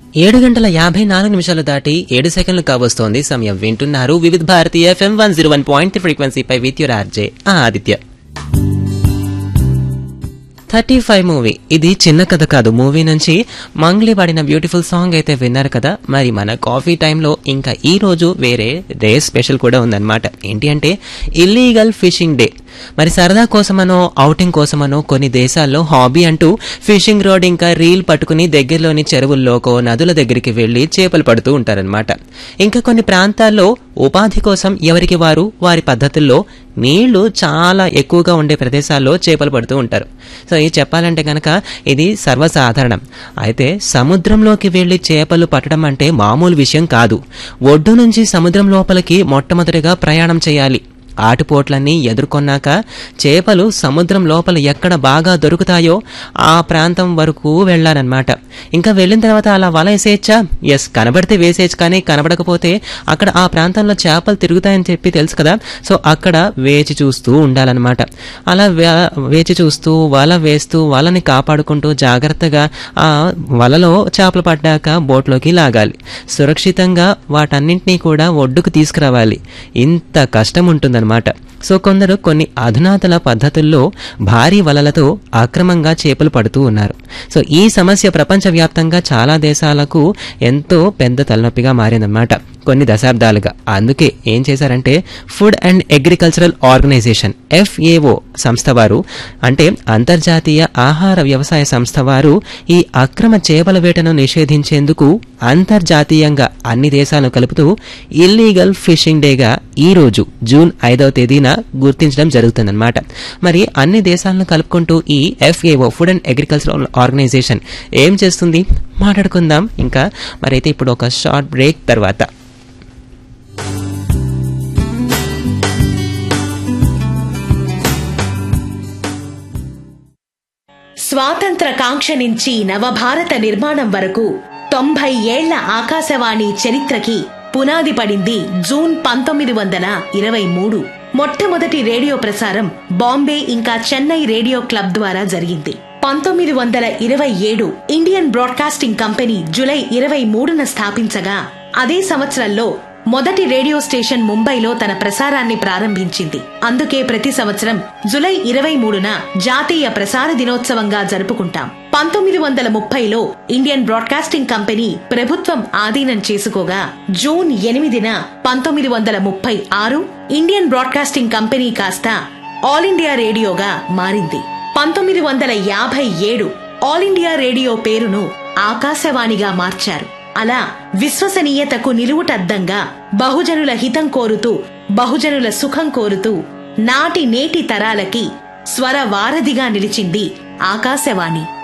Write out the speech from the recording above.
ఏడు గంటల యాభై నాలుగు నిమిషాలు దాటి ఏడు సెకండ్లు కావస్తోంది సమయం వింటున్నారు Vividh Bharati FM one zero one point ఫ్రీక్వెన్సీపై విత్ యువర్ ఆర్జే ఆ ఆదిత్య థర్టీ ఫైవ్ మూవీ ఇది చిన్న కథ కాదు మూవీ నుంచి మంగ్లీ పాడిన బ్యూటిఫుల్ సాంగ్ అయితే విన్నారు కదా మరి మన కాఫీ టైంలో ఇంకా ఈ రోజు వేరే డే స్పెషల్ కూడా ఉందన్నమాట ఏంటి అంటే ఇల్లీగల్ ఫిషింగ్ డే మరి సరదా కోసమనో ఔటింగ్ కోసమనో కొన్ని దేశాల్లో హాబీ అంటూ ఫిషింగ్ రోడ్ ఇంకా రీల్ పట్టుకుని దగ్గరలోని చెరువుల్లోకో నదుల దగ్గరికి వెళ్లి చేపలు పడుతూ ఉంటారనమాట ఇంకా కొన్ని ప్రాంతాల్లో ఉపాధి కోసం ఎవరికి వారు వారి పద్ధతుల్లో నీళ్లు చాలా ఎక్కువగా ఉండే ప్రదేశాల్లో చేపలు పడుతూ ఉంటారు సో ఇది చెప్పాలంటే కనుక ఇది సర్వసాధారణం అయితే సముద్రంలోకి వెళ్లి చేపలు పట్టడం అంటే మామూలు విషయం కాదు ఒడ్డు నుంచి సముద్రం లోపలికి మొట్టమొదటిగా ప్రయాణం చేయాలి ఆటుపోట్లన్నీ ఎదుర్కొన్నాక చేపలు సముద్రం లోపల ఎక్కడ బాగా దొరుకుతాయో ఆ ప్రాంతం వరకు వెళ్ళాలన్నమాట ఇంకా వెళ్ళిన తర్వాత అలా వల వేసేయచ్చా ఎస్ కనబడితే వేసేయచ్చు కానీ కనబడకపోతే అక్కడ ఆ ప్రాంతంలో చేపలు తిరుగుతాయని చెప్పి తెలుసు కదా సో అక్కడ వేచి చూస్తూ ఉండాలన్నమాట అలా వే- వేచి చూస్తూ వల వేస్తూ వలని కాపాడుకుంటూ జాగ్రత్తగా ఆ వలలో చేపలు పడ్డాక బోట్లోకి లాగాలి సురక్షితంగా వాటన్నింటినీ కూడా ఒడ్డుకు తీసుకురావాలి ఇంత కష్టం ఉంటుందన్నమాట సో కొందరు కొన్ని అధునాతన పద్ధతుల్లో భారీ వలలతో అక్రమంగా చేపలు పడుతూ ఉన్నారు సో ఈ సమస్య ప్రపంచవ్యాప్తంగా చాలా దేశాలకు ఎంతో పెద్ద తలనొప్పిగా మారిందన్నమాట కొన్ని దశాబ్దాలుగా అందుకే ఏం చేశారంటే food and agricultural organisation FAO సంస్థ వారు అంటే అంతర్జాతీయ ఆహార వ్యవసాయ సంస్థ వారు ఈ అక్రమ చేపల వేటను నిషేధించేందుకు అంతర్జాతీయంగా అన్ని దేశాలను కలుపుతూ ఇల్లీగల్ ఫిషింగ్ డేగా ఈ రోజు జూన్ ఐదవ తేదీన గుర్తించడం జరుగుతుందన్నమాట మరి అన్ని దేశాలను కలుపుకుంటూ ఈ FAO food and agricultural organisation ఏం చేస్తుంది మాట్లాడుకుందాం ఇంకా మరైతే ఇప్పుడు ఒక షార్ట్ బ్రేక్ తర్వాత స్వాతంత్ర కాంక్ష నుంచి నవభారత నిర్మాణం వరకు తొంభై ఏళ్ల ఆకాశవాణి చరిత్రకి పునాది పడింది జూన్ పంతొమ్మిది వందల ఇరవై మూడు మొట్టమొదటి రేడియో ప్రసారం బాంబే ఇంకా చెన్నై రేడియో క్లబ్ ద్వారా జరిగింది పంతొమ్మిది వందల ఇరవై ఏడు ఇండియన్ బ్రాడ్కాస్టింగ్ కంపెనీ జులై ఇరవై మూడున స్థాపించగా అదే సంవత్సరంలో మొదటి రేడియో స్టేషన్ ముంబైలో తన ప్రసారాన్ని ప్రారంభించింది అందుకే ప్రతి సంవత్సరం జులై ఇరవై మూడున జాతీయ ప్రసార దినోత్సవంగా జరుపుకుంటాం పంతొమ్మిది వందల ముప్పైలో ఇండియన్ బ్రాడ్కాస్టింగ్ కంపెనీ ప్రభుత్వం ఆధీనం చేసుకోగా జూన్ ఎనిమిదిన పంతొమ్మిది వందల ముప్పై ఆరు ఇండియన్ బ్రాడ్కాస్టింగ్ కంపెనీ కాస్త ఆల్ ఇండియా రేడియోగా మారింది పంతొమ్మిది వందల యాభై ఏడు ఆల్ ఇండియా రేడియో పేరును ఆకాశవాణిగా మార్చారు అలా విశ్వసనీయతకు నిలువుటద్దంగా బహుజనుల హితం కోరుతూ బహుజనుల సుఖం కోరుతూ నాటి నేటి తరాలకి స్వర వారధిగా నిలిచింది ఆకాశవాణి